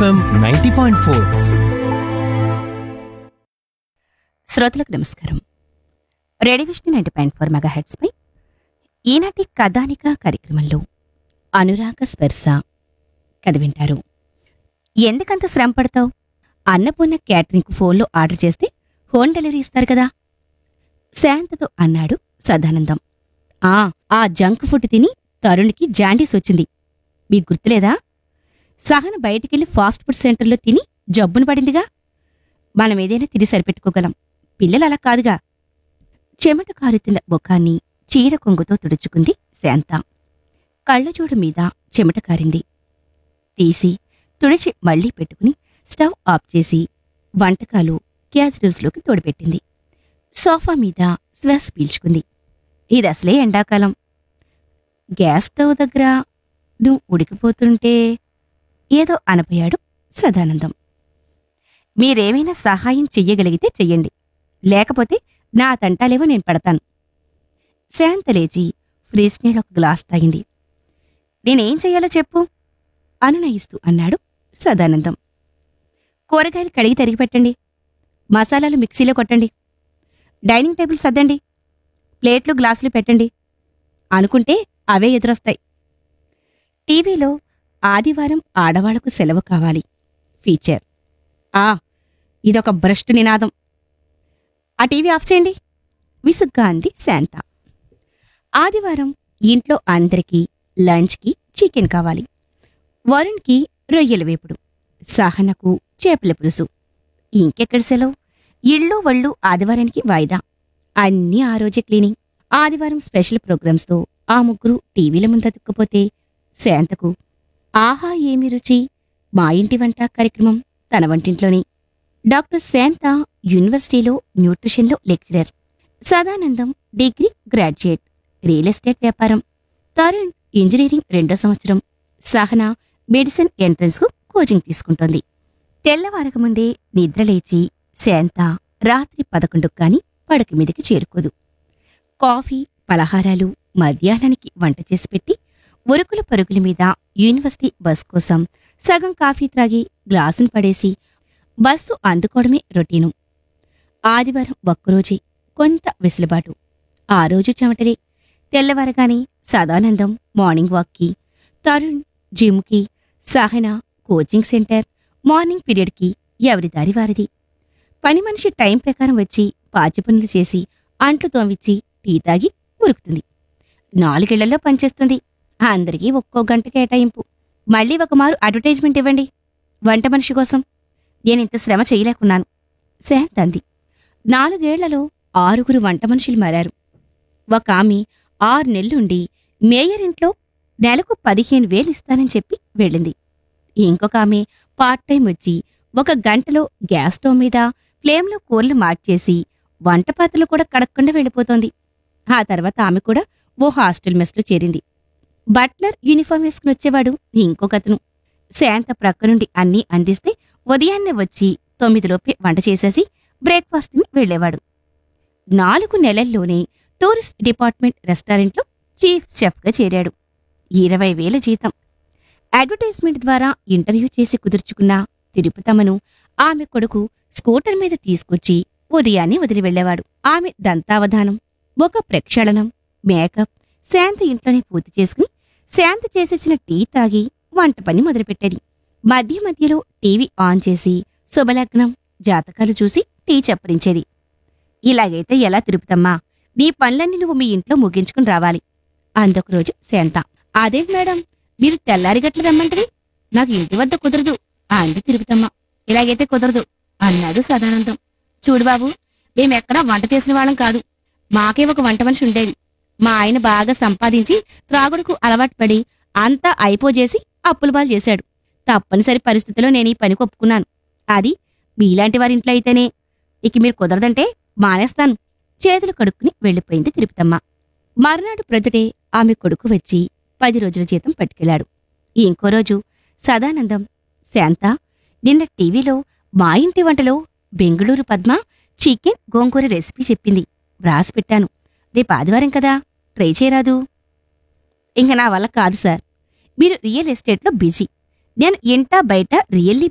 FM ninety point four శ్రోతలకు నమస్కారం radio Vishnu ninety point four mega పై ఈనాటి కథానిక కార్యక్రమంలో అనురాగ స్పర్శ కథ వింటారు ఎందుకంత శ్రమ పడతావు అన్నపూర్ణ క్యాటరింగ్ ఫోన్లో ఆర్డర్ చేస్తే హోమ్ డెలివరీ ఇస్తారు కదా శాంతతో అన్నాడు సదానందం ఆ ఆ జంక్ ఫుడ్ తిని తరుణ్కి జాండీస్ వచ్చింది మీకు గుర్తులేదా సహన బయటికెళ్ళి ఫాస్ట్ ఫుడ్ సెంటర్లో తిని జబ్బును పడిందిగా మనం ఏదైనా తిరిగి సరిపెట్టుకోగలం పిల్లలు అలా కాదుగా చెమట కారుతున్న ముఖాన్ని చీర కొంగుతో తుడుచుకుంది శాంత కళ్ళజోడు మీద చెమట కారింది తీసి తుడిచి మళ్లీ పెట్టుకుని స్టవ్ ఆఫ్ చేసి వంటకాలు క్యాజువల్స్లోకి తోడిపెట్టింది సోఫా మీద శ్వాస పీల్చుకుంది ఇది అసలే ఎండాకాలం గ్యాస్ స్టవ్ దగ్గర నువ్వు ఉడికిపోతుంటే ఏదో అనపోయాడు సదానందం మీరేమైనా సహాయం చెయ్యగలిగితే చెయ్యండి లేకపోతే నా తంటాలేవో నేను పడతాను శాంత లేచి ఫ్రిజ్ నీళ్ళు ఒక గ్లాస్ తాగింది నేనేం చెయ్యాలో చెప్పు అనునయిస్తూ అన్నాడు సదానందం కూరగాయలు కడిగి తరిగి పెట్టండి మసాలాలు మిక్సీలో కొట్టండి డైనింగ్ టేబుల్ సర్దండి ప్లేట్లు గ్లాసులు పెట్టండి అనుకుంటే అవే ఎదురొస్తాయి టీవీలో ఆదివారం ఆడవాళ్లకు సెలవు కావాలి ఫీచర్ ఆ ఇదొక భ్రష్టు నినాదం ఆ టీవీ ఆఫ్ చేయండి విసుగ్గా అంది శాంత ఆదివారం ఇంట్లో అందరికీ లంచ్కి చికెన్ కావాలి వరుణ్కి రొయ్యల వేపుడు సహనకు చేపల పులుసు ఇంకెక్కడ సెలవు ఇళ్ళు వళ్ళు ఆదివారానికి వాయిదా అన్నీ ఆ రోజే క్లీనింగ్ ఆదివారం స్పెషల్ ప్రోగ్రామ్స్తో ఆ ముగ్గురు టీవీల ముందు అతుక్కుపోతే శాంతకు ఆహా ఏమి రుచి మా ఇంటి వంట కార్యక్రమం తన వంటింట్లోని డాక్టర్ శాంత యూనివర్సిటీలో న్యూట్రిషన్లో lecturer Sadanandam degree graduate real estate వ్యాపారం తరుణ్ ఇంజనీరింగ్ రెండో సంవత్సరం సహన మెడిసిన్ ఎంట్రన్స్కు కోచింగ్ తీసుకుంటోంది తెల్లవారక ముందే నిద్రలేచి శాంత రాత్రి పదకొండుకు కాని పడక మీదకి చేరుకోదు కాఫీ పలహారాలు మధ్యాహ్నానికి వంట చేసి పెట్టి ఉరుకుల పరుగుల మీద యూనివర్సిటీ బస్ కోసం సగం కాఫీ త్రాగి గ్లాసును పడేసి బస్సు అందుకోవడమే రొటీను ఆదివారం ఒక్కరోజే కొంత వెసులుబాటు ఆ రోజు చెమటలే తెల్లవారగానే సదానందం మార్నింగ్ వాక్కి తరుణ్ జిమ్కి సహన కోచింగ్ సెంటర్ మార్నింగ్ పీరియడ్కి ఎవరి దారి వారిది పని మనిషి టైం ప్రకారం వచ్చి పాచి పనులు చేసి అంట్లు తోమిచ్చి టీ తాగి ఉరుకుతుంది నాలుగేళ్లలో పనిచేస్తుంది అందరికీ ఒక్కో గంట కేటాయింపు మళ్ళీ ఒక మారు అడ్వర్టైజ్మెంట్ ఇవ్వండి వంట మనిషి కోసం నేనింత శ్రమ చేయలేకున్నాను శాంత్ అంది నాలుగేళ్లలో ఆరుగురు వంట మనుషులు మారారు ఒక ఆమె ఆరు నెలలుండి మేయర్ ఇంట్లో నెలకు పదిహేను వేలు ఇస్తానని చెప్పి వెళ్ళింది ఇంకొక ఆమె పార్ట్ టైం వచ్చి ఒక గంటలో గ్యాస్ స్టవ్ మీద ఫ్లేమ్లో కూరలు మార్చేసి వంట పాత్రలు కూడా కడక్కుండా వెళ్ళిపోతోంది ఆ తర్వాత ఆమె కూడా ఓ హాస్టల్ మెస్లో చేరింది బట్లర్ యూనిఫామ్ వేసుకుని వచ్చేవాడు ఇంకొకతను శాంత ప్రక్క నుండి అన్నీ అందిస్తే ఉదయాన్నే వచ్చి తొమ్మిదిలోపే వంట చేసేసి బ్రేక్ఫాస్ట్ ని వెళ్లేవాడు నాలుగు నెలల్లోనే టూరిస్ట్ డిపార్ట్మెంట్ రెస్టారెంట్లో చీఫ్ చెఫ్గా చేరాడు ఇరవై వేల జీతం అడ్వర్టైజ్మెంట్ ద్వారా ఇంటర్వ్యూ చేసి కుదుర్చుకున్న తిరుపతమ్మను ఆమె కొడుకు స్కూటర్ మీద తీసుకొచ్చి ఉదయాన్నే వదిలి వెళ్లేవాడు ఆమె దంతావధానం ఒక ప్రక్షాళనం మేకప్ శాంత ఇంట్లోనే పూర్తి చేసుకుని శాంత చేసేసిన టీ తాగి వంట పని మొదలుపెట్టేది మధ్య మధ్యలో టీవీ ఆన్ చేసి శుభలగ్నం జాతకాలు చూసి టీ చప్పరించేది ఇలాగైతే ఎలా తిరుపుతమ్మా నీ పనులన్నీ నువ్వు మీ ఇంట్లో ముగించుకుని రావాలి అందొక రోజు శాంత అదేంటి మేడం మీరు తెల్లారి గట్ల రమ్మంటది నాకు ఇంటి వద్ద కుదరదు అంది తిరుగుతమ్మ ఇలాగైతే కుదరదు అన్నాడు సదానందం చూడు బాబు మేమెక్కడా వంట చేసిన వాళ్ళం కాదు మాకే ఒక వంట మనిషి ఉండేది మా ఆయన బాగా సంపాదించి త్రాగుడుకు అలవాటు పడి అంతా అయిపోజేసి అప్పుల చేశాడు తప్పనిసరి పరిస్థితిలో నేను ఈ పనికి ఒప్పుకున్నాను అది మీలాంటి వారింట్లో అయితేనే ఇక మీరు కుదరదంటే మానేస్తాను చేతులు కడుక్కుని వెళ్ళిపోయింది తిరుపతమ్మ మర్నాడు ప్రొద్దుటే ఆమె కొడుకు వచ్చి పది రోజుల జీతం పట్టుకెళ్లాడు ఇంకో రోజు సదానందం శాంత నిన్న టీవీలో మా ఇంటి వంటలో బెంగుళూరు పద్మ చికెన్ గోంగూర రెసిపీ చెప్పింది వ్రాసి పెట్టాను రేపు ఆదివారం కదా ట్రై చేయరాదు ఇంక నా వల్ల కాదు సార్ మీరు రియల్ ఎస్టేట్లో బిజీ నేను ఇంటా బయట రియల్లీ